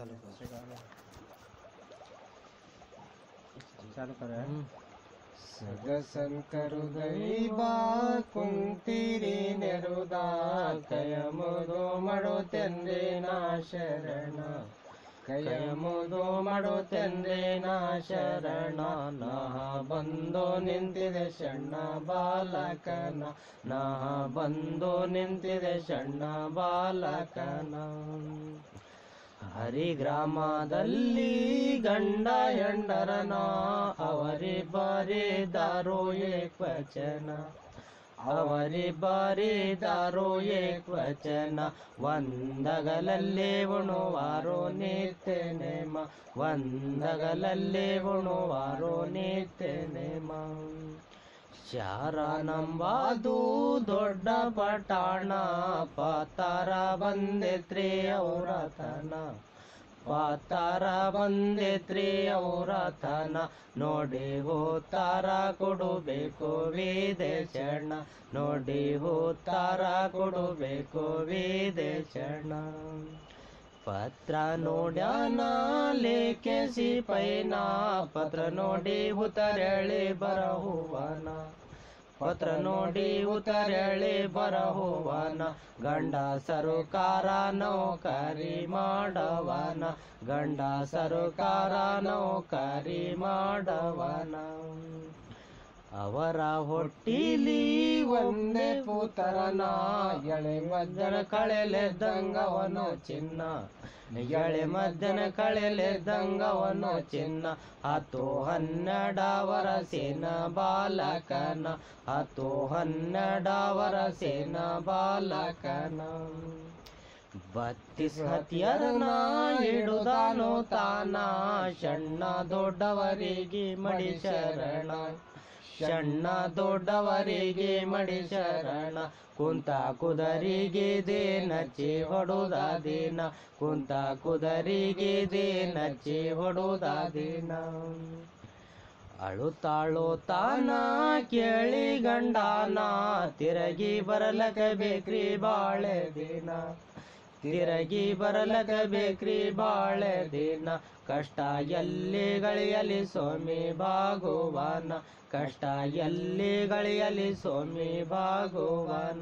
चालू कर चालू कर ಸಗಸಂಕರು ದೈವಾ ಕುಂತಿರಿ ನೆರುದ ಕಯಮುದು ಮಾಡುತ್ತೆಂದೇ ನಾ ಶರಣ ಕಯಮುದು ಮಾಡುತ್ತೆಂದೇ ನಾ ಶರಣ ನಾ ಬಂದು ನಿಂತಿದೆ ಸಣ್ಣ ಬಾಲಕನ ನಾ ಬಂದು ನಿಂತಿದೆ ಸಣ್ಣ ಬಾಲಕನ ಹರಿಗ್ರಾಮದಲ್ಲಿ ಗಂಡ ಹೆಂಡರನ ಅವರಿಬ್ಬರಿದ್ದಾರೋ ಏಕವಚನ ಅವರಿಬ್ಬರಿದ್ದಾರೋ ಏಕವಚನ ಒಂದಗಲಲ್ಲಿ ಉಣುವಾರೋ ನಿತ್ಯ ನೇಮ ಒಂದಗಲಲ್ಲಿ ಉಣುವಾರೋ ನಿತ್ಯ ನೇಮ ಶಾರನಂಬಾದು ದೊಡ್ಡ ಪಟಾಣ ಪಾತಾರ ಬಂದಿತ್ರಿ ಔರತನ ಪಾತಾರ ಬಂದಿತ್ರಿ ಔರತನ ನೋಡಿ ಹೋತಾರ ಕೊಡಬೇಕು ವಿದೇಶಣ ನೋಡಿ ಹೋತಾರ ಕೊಡಬೇಕು ವಿದೇಶಣ ಪತ್ರ ನೋಡ್ಯಾನ ಲೇಖೆ ಸಿಪೈನ ಪತ್ರ ನೋಡಿ ಉತ್ತರಳಿ ಬರಹುವನ ಪತ್ರ ನೋಡಿ ಉತ್ತರಳಿ ಬರಹುವನ ಗಂಡ ಸರುಕಾರ ನೌಕರಿ ಮಾಡವನ ಗಂಡ ಸರುಕಾರ ನೌಕರಿ ಮಾಡವನ ಅವರ ಹೊಟ್ಟಿಲಿ ಒಂದೇ ಪುತ್ರನ ಎಳೆ ಮದ್ದನ ಕಳೆಲೆದ್ದಂಗವನು ಚಿನ್ನ ಎಳೆ ಮದ್ದನ ಕಳೆಲೆದ್ದಂಗವನು ಚಿನ್ನ ಹತ್ತು ಹನ್ನೆರಡ ವರಸಿನ ಬಾಲಕನ ಹತ್ತು ಹನ್ನೆರಡ ಸೇನ ಬಾಲಕನ ಬತ್ತಿಸ್ ಹತಿಯರನ ಹಿಡುದಾನು ತಾನ ಸಣ್ಣ ದೊಡ್ಡವರಿಗೆ ಮಡಿ ಶರಣ ಸಣ್ಣ ದೊಡ್ಡವರಿಗೆ ಮಡಿ ಶರಣ ಕುಂತ ಕುದರಿಗೆ ದೇನಚ್ಚಿ ಹೊಡುದ ದಿನ ಕುಂತ ಕುದರಿಗೆ ದೇನಚ್ಚಿ ಹೊಡುದ ದಿನ ಅಳುತ್ತಾಳು ತಾನ ಕೇಳಿ ಗಂಡನ ತಿರಗಿ ಬರಲಕ ಬೇಕ್ರಿ ಬಾಳೆ ದಿನ ತಿರಗಿ ಬರಲಕ ಬೇಕ್ರಿ ಬಾಳೆ ದಿನ ಕಷ್ಟ ಎಲ್ಲಿ ಗಳಿಯಲಿ ಸ್ವಾಮಿ ಭಾಗುವಾನ ಕಷ್ಟ ಎಲ್ಲಿ ಗಳಿಯಲಿ ಸ್ವಾಮಿ ಭಾಗುವಾನ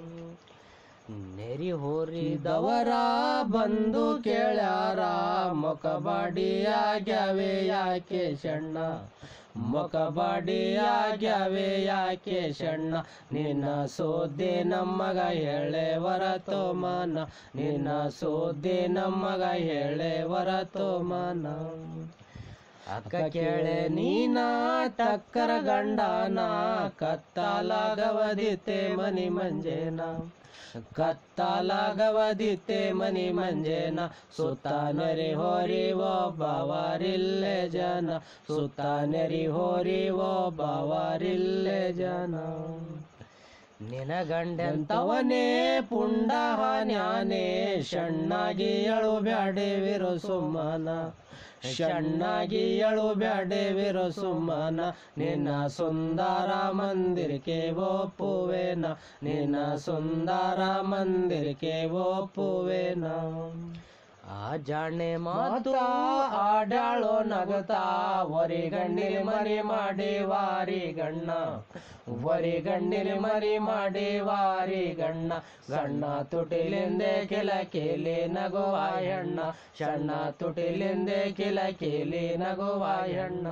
ನೆರಿ ಹೋರಿದವರ ಬಂದು ಕೇಳ್ಯಾರ ಮೊಕಬಾಡಿಯಾಗ್ಯಾವೆ ಯಾಕೆ ಶಣ್ಣ ಮೊಕಬಾಡಿಯಾಗ್ಯಾವೆ ಯಾಕೆ ಶಣ್ಣ ನಿನ್ನ ಸೋದೆ ನಮ್ಮಗ ಹೇಳೆ ಹೊರತು ಮನ ನಿನ್ನ ಸೋದೆ ನಮ್ಮಗ ಹೇಳೆ ಹೊರತು ಮನ ಅಕ್ಕ ಕೇಳೆ ನೀನ ಟಕ್ಕರ ಗಂಡನ ಕತ್ತಲಾಗವದಿತೆ ಮನಿ ಮಂಜೇನ ಕತ್ತಲಾಗವದಿತೆ ಮನಿ ಮಂಜೇನ ಸುತ್ತ ನೆರಿ ಹೋರಿ ಒಬ್ಬವರಿಲ್ಲೆ ಜನ ಸುತ್ತ ನೆರಿ ಹೋರಿ ಒಬ್ಬವರಿಲ್ಲೆ ಜನ ನಿನ ಗಂಡೆಂತವನೇ ಪುಂಡ ಹಾನ್ಯಾನೆ ಸಣ್ಣಾಗಿ ಅಳು ಬ್ಯಾಡೆವಿರು ಸುಮ್ಮನ ಸಣ್ಣಾಗಿ ಅಳು ಬ್ಯಾಡೆವಿರು ಸುಮ್ಮನ ನಿನ್ನ ಸುಂದರ ಮಂದಿರಕ್ಕೆ ಒಪ್ಪುವೇನ ನಿನ್ನ ಸುಂದರ ಮಂದಿರಕ್ಕೆ ಒಪ್ಪುವೇನ ಆ ಜಾಣೆ ಮಾತು ಆಡಾಳೋ ನಗತಾ ವರಿ ಗಣ್ಣಿಲಿ ಮರಿ ಮಾಡಿ ವಾರಿ ಗಣ್ಣ ವರಿ ಗಣ್ಣಿಲಿ ಮರಿ ಮಾಡಿ ವಾರಿ ಗಣ್ಣ ಗಣ್ಣ ತುಟಿಲಿಂದೆ ಕಿಲ ಕೇಲಿ ನಗುವ ಹೆಣ್ಣ ಸಣ್ಣ ತುಟಿಲಿಂದೆ ಕಿಲ ಕೇಲಿ ನಗುವ ಹೆಣ್ಣ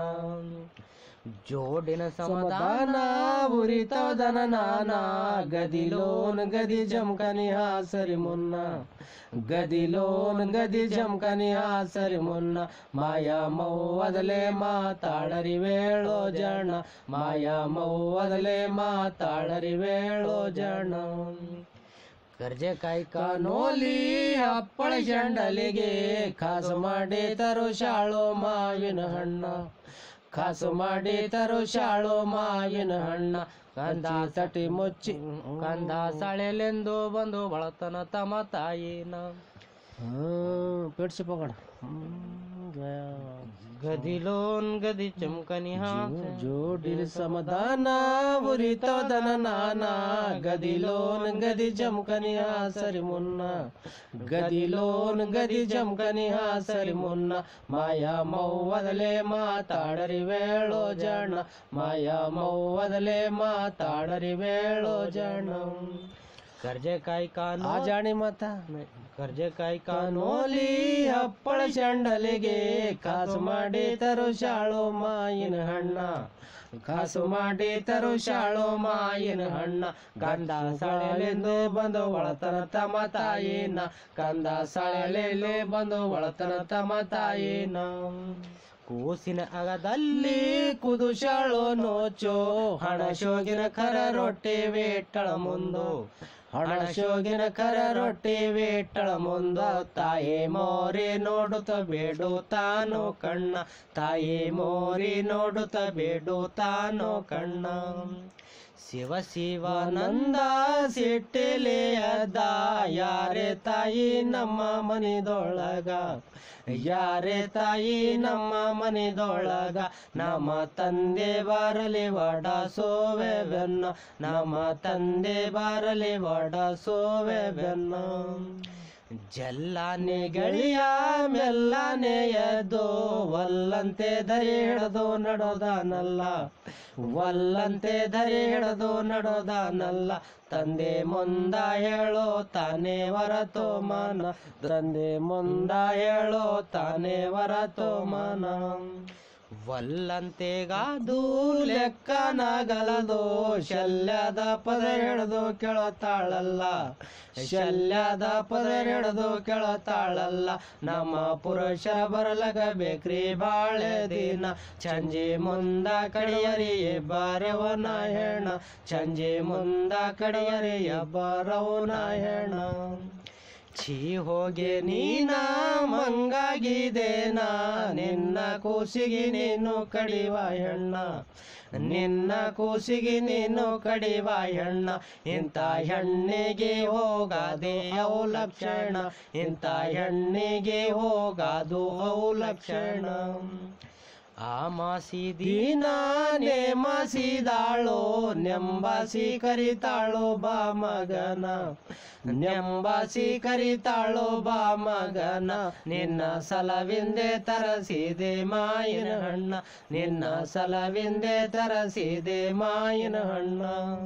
ಜೋಡಿನ ಸಮಾಧಾನ ಉರಿತವದನ ನಾನ ಗದಿಲೋನ್ ಗದಿ ಜಮಕನಿ ಹಾಸರಿ ಮುನ್ನ ಗದಿಲೋನ್ ಗದಿ ಜಮಕನಿ ಹಾಸರಿ ಮುನ್ನ ಮಾಯಾ ಮೌವದಲೆ ಮಾತಾಡರಿ ವೇಳೋ ಜಣ ಮಾಯಾ ಮೌವದಲೆ ಮಾತಾಡರಿ ವೇಳೋ ಜಣ ಕರ್ಜೆಕಾಯಿ ಕಾನೋಲಿ ಹಪ್ಪಳ ಚಂಡಲಿಗೆ ಕಾಸು ಮಾಡಿ ತರು ಶಾಳೋ ಮಾವಿನ ಹಣ್ಣ ಕಾಸು ಮಾಡಿ ತರು ಶಾಳೋ ಮಾವಿನ ಹಣ್ಣ ಕಂದ ಸಟಿ ಮುಚ್ಚಿ ಕಂದ ಸಳೆಲೆಂದು ಬಂದು ಬಳತನ ತಮ್ಮ ತಾಯಿನ पेट से पकड़ गया ಗದಿಲೋನ್ ಗದಿ ಚಮಕನಿ ಹಾಸ ಜೋಡಿಲ್ ಸಮದಾನ ಉರಿತೋ ದನ ನಾನ ಗದಿಲೋನ್ ಗದಿ ಜಮಕನಿ ಸರಿ ಮುನ್ನ ಗದಿಲೋನ್ ಗದಿ ಜಮಕನಿ ಸರಿ ಮುನ್ನ ಮಾಯಾ ಮೌವದಲೆ ಮಾತಾಡರಿ ವೇಳೋ ಜಣ ಮಾಯಾ ಮೌವದಲೆ ಮಾತಾಡರಿ ವೇಳೋ ಜಣ ಕರ್ಜೆಕಾಯಿ ಕಾನು ಆ ಜಾಣಿ ಮಾತಾ ಕರ್ಜೆಕಾಯಿ ಕಾನು ಕಾನೋಲಿ ಹಪ್ಪಳ ಚಂಡಲಿಗೆ ಕಾಸು ಮಾಡಿ ತರು ಶಾಳು ಮಾಯಿನ ಹಣ್ಣ ಕಾಸು ಮಾಡಿ ತರು ಶಾಳು ಮಾಯಿನ ಹಣ್ಣ ಗಂಧ ಸಳೆಲೆಂದು ಬಂದು ಒಳತನ ತಮ್ಮ ತಾಯಿನ ಗಂಧ ಸಳೆಲೆ ಬಂದು ಒಳತನ ತಮ್ಮ ತಾಯಿನ ಕೂಸಿನ ಅಗದಲ್ಲಿ ಕುದುಶಾಳು ನೋಚೋ ಹಣ ಶೋಗಿನ ಕರ ರೊಟ್ಟಿ ವೇಟಳ ಮುಂದು ಹಣ ಶೋಗಿನ ಕರ ರೊಟ್ಟಿ ವೇಟಳ ಮುಂದ ತಾಯಿ ಮೋರಿ ನೋಡುತ್ತ ಬೇಡು ತಾನು ಕಣ್ಣ ತಾಯಿ ಮೋರಿ ನೋಡುತ್ತ ಬೇಡು ತಾನು ಕಣ್ಣ ಶಿವ ಶಿವ ನಂದ ಸಿಟ್ಟಿಲೆಯದ ಯಾರೇ ತಾಯಿ ನಮ್ಮ ಮನಿದೊಳಗ ಯಾರೇ ತಾಯಿ ನಮ್ಮ ಮನಿದೊಳಗ ನಮ್ಮ ತಂದೆ ಬರಲಿ ವಡ ಸೋವೆ ಬೆನ್ನ ನಮ್ಮ ತಂದೆ ಬರಲಿ ವಡ ಸೋವೆ ಬೆನ್ನ ಜಲ್ಲಾನೆ ಗೆಳೆಯ ಮೆಲ್ಲಾನೆ ಎದ್ದು ಒಲ್ಲಂತೆ ಧರಿ ಹಿಡಿದು ನಡೋದಾನಲ್ಲ ಒಲ್ಲಂತೆ ಧರಿ ಹಿಡಿದು ನಡೋದಾನಲ್ಲ ತಂದೆ ಮುಂದ ಹೇಳೋ ತಾನೇ ಹೊರತು ಮನ ತಂದೆ ಮುಂದ ಹೇಳೋ ತಾನೇ ಹೊರತು ಮನ ವಲ್ಲಂತೆಗಾದು ಲೆಕ್ಕನಾಗಲದು ಶಲ್ಯದ ಪದ ಹಿಡಿದು ಕೇಳತಾಳಲ್ಲ ಶಲ್ಯದ ಪದ ಹಿಡಿದು ಕೇಳತಾಳಲ್ಲ ನಮ್ಮ ಪುರುಷ ಬರಲಗ ಬೇಕ್ರಿ ಬಾಳೆ ದಿನ ಸಂಜೆ ಮುಂದ ಕಡಿಯರಿ ಬಾರವನ ಹೆಣ ಸಂಜೆ ಮುಂದ ಕಡಿಯರಿ ಬಾರವನ ಹೆಣ ಛೀ ಹೋಗೆ ನೀನ ಮಂಗಾಗಿದೇನ ನಿನ್ನ ಕೂಸಿಗೆ ನೀನು ಕಡಿವ ಹೆಣ್ಣ ನಿನ್ನ ಕೂಸಿಗೆ ನೀನು ಕಡಿವ ಹೆಣ್ಣ ಇಂಥ ಹೆಣ್ಣಿಗೆ ಹೋಗಾದೆ ಅವು ಲಕ್ಷಣ ಇಂಥ ಹೆಣ್ಣಿಗೆ ಹೋಗಾದು ಅವು ಲಕ್ಷಣ ಆ ಮಾಸಿದಿ ದೀನ ನೇಮಸಿದಾಳೋ ನೆಂಬಾಸಿ ಕರಿತಾಳೋ ಬಾ ಮಗನ ನೆಂಬಾಸಿ ಕರಿತಾಳೋ ಬಾ ಮಗನ ನಿನ್ನ ಸಲವಿಂದೆ ತರಸಿದೆ ಮಾಯಿನ ಹಣ್ಣ ನಿನ್ನ ಸಲವಿಂದೆ ತರಸಿದೆ ಮಾಯಿನ ಹಣ್ಣ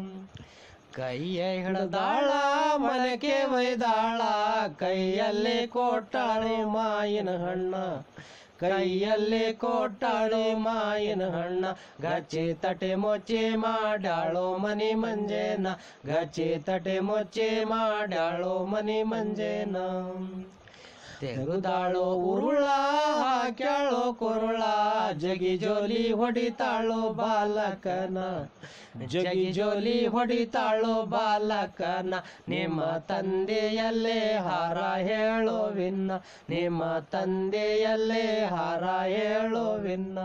ಕೈಯ ಹಿಡ್ದಾಳ ಮನಕೆ ಒಯ್ದಾಳ ಕೈಯಲ್ಲಿ ಕೊಟ್ಟಾಳು ಮಾಯಿನ ಹಣ್ಣ ಕೈಯಲ್ಲಿ ಕೊಟ್ಟಾಳು ಮಾಯಿನ ಹಣ್ಣ ಗಚ್ಚಿ ತಟೆ ಮೊಚ್ಚಿ ಮಾಡ್ಯಾಳು ಮನಿ ಮಂಜೇನ ಗಚ್ಚಿ ತಟೆ ಮೊಚ್ಚಿ ಮಾಡ್ಯಾಳು ಮನಿ ಮಂಜೇನ ತೆಗುದಾಳು ಉರುಳ ಹಾಕ್ಯಾಳು ಕುರುಳ ಜಗಿ ಜೋಲಿ ಹೊಡಿತಾಳು ಬಾಲಕನ ಜಗಿ ಜೋಲಿ ಹೊಡಿತಾಳು ಬಾಲಕನ ನಿಮ್ಮ ತಂದೆಯಲ್ಲೇ ಹಾರ ಹೇಳುವಿನ್ನ ನಿಮ್ಮ ತಂದೆಯಲ್ಲೇ ಹಾರ ಹೇಳುವಿನ್ನ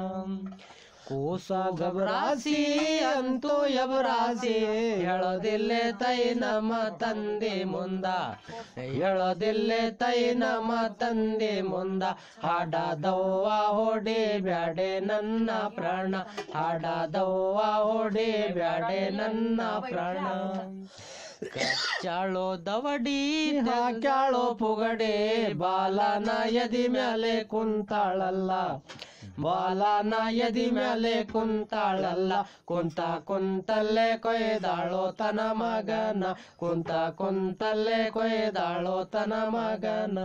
ಕೂಸ ಗಬರಾಸಿ ಅಂತೂ ಯಬರಾಸಿ ಹೇಳೋದಿಲ್ಲೆ ತೈ ನಮ್ಮ ತಂದೆ ಮುಂದ ಹೇಳೋದಿಲ್ಲೆ ತೈ ನಮ್ಮ ತಂದೆ ಮುಂದ ಹಾಡದವ್ವ ಹೊಡಿ ಬ್ಯಾಡೆ ನನ್ನ ಪ್ರಾಣ ಹಾಡದವ್ವ ಹೊಡಿ ಬ್ಯಾಡೆ ನನ್ನ ಪ್ರಾಣ ಚಾಳೋ ದವಡಿ ಹಾಕ್ಯಾಳೋ ಪುಗಡೆ ಬಾಲನ ಎದಿ ಮ್ಯಾಲೆ ಕುಂತಾಳಲ್ಲ ಬಾಲನ ಎದಿ ಮ್ಯಾಲೆ ಕುಂತಾಳಲ್ಲ ಕುಂತ ಕುಂತಲ್ಲೇ ಕೊಯ್ದಾಳೋ ತನ ಮಗನ ಕುಂತ ಕುಂತಲ್ಲೇ ಕೊಯ್ದಾಳೋ ತನ ಮಗನ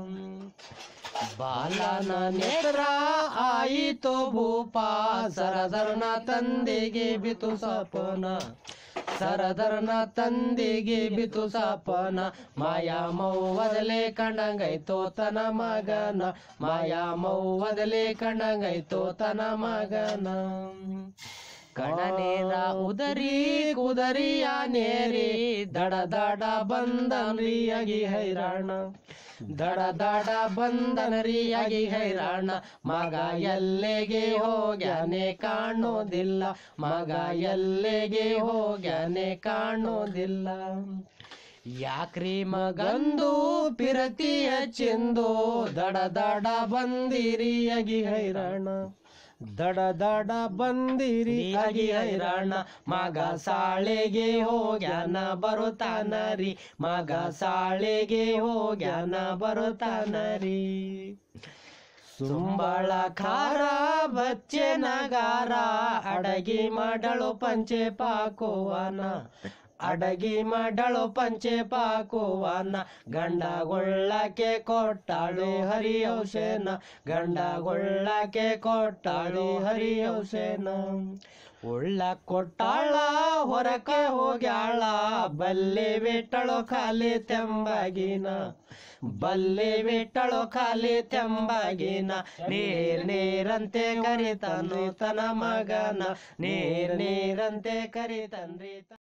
ಬಾಲನ ನೇತ್ರ ಆಯಿತು ಭೂಪ ಸರದರ್ನ ತಂದೆಗೆ ಬಿತು ಸಪನ ಸರದರ್ನ ತಂದೆಗೆ ಬಿತು ಸಪನ ಮಾಯಾ ಮೌವದಲೆ ಕಂಡಂಗೈತೋ ತನ ಮಗನ ಮಾಯಾ ಮೌವದಲೆ ಕಂಡಂಗೈತೋ ತನ ಮಗನ ಕಣನೇರ ಉದರಿ ಕುದರಿಯ ನೇರಿ ದಡ ದಡ ಬಂದನ್ರಿಯಾಗಿ ಹೈರಾಣ ದಡ ದಡ ಬಂದನರಿಯಾಗಿ ಹೈರಾಣ ಮಗ ಎಲ್ಲಿಗೆ ಹೋಗ್ಯಾನೆ ಕಾಣೋದಿಲ್ಲ ಮಗ ಎಲ್ಲಿಗೆ ಹೋಗ್ಯಾನೆ ಕಾಣೋದಿಲ್ಲ ಯಾಕ್ರಿ ಮಗಂದು ಪಿರತಿ ಹೆಚ್ಚಿಂದು ದಡ ದಡ ಬಂದಿರಿ ಅಗಿ ಹೈರಾಣ ದಡ ದಡ ಬಂದಿರಿ ಅಗಿ ಹೈರಾಣ ಮಗ ಸಾಳೆಗೆ ಹೋಗ್ಯಾನ ಬರುತ್ತಾನ ರೀ ಮಗ ಸಾಳೆಗೆ ಹೋಗ್ಯಾನ ಬರುತ್ತಾನ ರೀ ಸುಂಬಳ ಖಾರ ಬಚ್ಚೆ ನಗಾರ ಅಡಗಿ ಮಾಡಳು ಪಂಚೆ ಪಾಕುವನ ಅಡಗಿ ಮಾಡಳು ಪಂಚೆ ಪಾಕುವನ ಗಂಡಗೊಳ್ಳಕ್ಕೆ ಕೊಟ್ಟಾಳು ಹರಿಯೌಸೇನ ಗಂಡಗೊಳ್ಳಕ್ಕೆ ಕೊಟ್ಟಾಳು ಹರಿಯೌಸೇನ ಉಳ್ಳ ಕೊಟ್ಟಾಳ ಹೊರಕ್ಕೆ ಹೋಗ್ಯಾಳ ಬಲ್ಲೆ ಬಿಟ್ಟಳು ಖಾಲಿ ತೆಂಬಗಿನ ಬಲ್ಲೆ ಬಿಟ್ಟಳು ಖಾಲಿ ತೆಂಬಗಿನ ನೀರ್ ನೀರಂತೆ ಕರಿತನು ತನ ಮಗನ ನೀರ್ ನೀರಂತೆ ಕರಿತನ್ರಿ ತ-